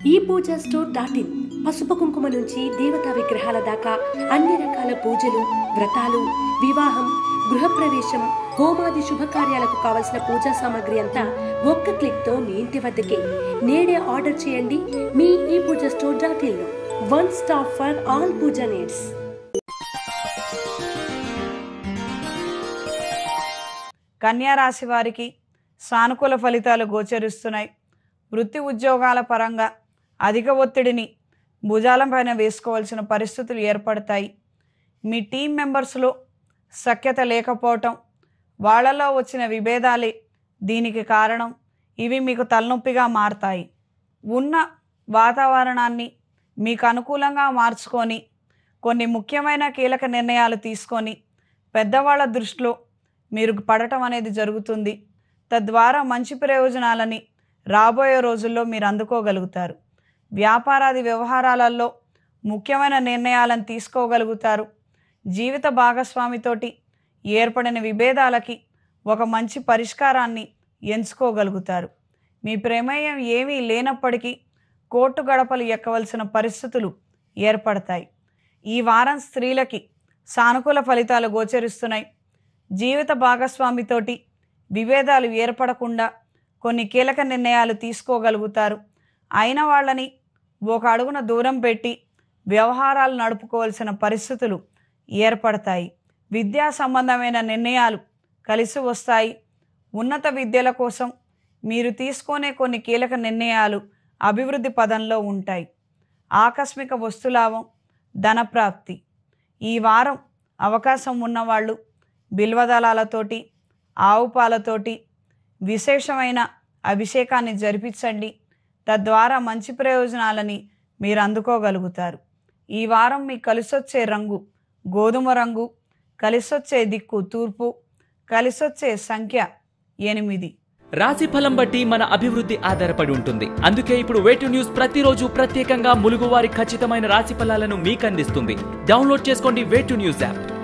ఈ Puja store dot in పసుపు కుంకుమ నుంచి దేవతా విగ్రహాల దాకా అన్ని రకాల పూజలు వ్రతాలు వివాహం గృహప్రవేశం హోమాది శుభకార్యాలకు కావలసిన పూజా సామాగ్రి అంతా ఒక్క క్లిక్ తో మీ ఇంటి వద్దకే నేడే ఆర్డర్ చేయండి మీ ఈ పూజ స్టోర్ డాట్ ఇన్ లో one stop for all puja needs కన్యా రాశి వారికి సానుకూల ఫలితాలు గోచరిస్తున్నాయి వృత్తి ఉద్యోగాల పరంగా అధిక ఒత్తిడిని భుజాలపైన వేసుకోవాల్సిన పరిస్థితులు ఏర్పడతాయి మీ టీం మెంబర్స్లో సఖ్యత లేకపోవటం వాళ్ళలో వచ్చిన విభేదాలే దీనికి కారణం ఇవి మీకు తలనొప్పిగా మారతాయి ఉన్న వాతావరణాన్ని మీకు అనుకూలంగా మార్చుకొని కొన్ని ముఖ్యమైన కీలక నిర్ణయాలు తీసుకొని పెద్దవాళ్ళ దృష్టిలో మీరు పడటం అనేది జరుగుతుంది తద్వారా మంచి ప్రయోజనాలని రాబోయే రోజుల్లో మీరు అందుకోగలుగుతారు వ్యాపారాది వ్యవహారాలలో ముఖ్యమైన నిర్ణయాలను తీసుకోగలుగుతారు జీవిత భాగస్వామితోటి ఏర్పడిన విభేదాలకి ఒక మంచి పరిష్కారాన్ని ఎంచుకోగలుగుతారు మీ ప్రమేయం ఏమీ లేనప్పటికీ కోర్టు గడపలు ఎక్కవలసిన పరిస్థితులు ఏర్పడతాయి ఈ వారం స్త్రీలకి సానుకూల ఫలితాలు గోచరిస్తున్నాయి జీవిత భాగస్వామితోటి విభేదాలు ఏర్పడకుండా కొన్ని కీలక నిర్ణయాలు తీసుకోగలుగుతారు అయిన వాళ్ళని ఒక అడుగున దూరం పెట్టి వ్యవహారాలు నడుపుకోవాల్సిన పరిస్థితులు ఏర్పడతాయి విద్యా సంబంధమైన నిర్ణయాలు కలిసి వస్తాయి ఉన్నత విద్యల కోసం మీరు తీసుకునే కొన్ని కీలక నిర్ణయాలు అభివృద్ధి పదంలో ఉంటాయి ఆకస్మిక వస్తులాభం ధనప్రాప్తి ఈ వారం అవకాశం ఉన్నవాళ్ళు బిల్వదళాలతోటి ఆవు పాలతోటి విశేషమైన అభిషేకాన్ని జరిపించండి తద్వారా మంచి ప్రయోజనాలని మీరు అందుకోగలుగుతారు ఈ వారం మీకు కలిసొచ్చే రంగు గోధుమ రంగు కలిసొచ్చే దిక్కు తూర్పు కలిసొచ్చే సంఖ్య ఎనిమిది రాశి ఫలం బట్టి మన అభివృద్ధి ఆధారపడి ఉంటుంది అందుకే ఇప్పుడు వేటు న్యూస్ ప్రతిరోజు ప్రత్యేకంగా ములుగువారి ఖచ్చితమైన రాశి ఫలాలను మీకు అందిస్తుంది డౌన్లోడ్ చేసుకోండి వేటు న్యూస్ యాప్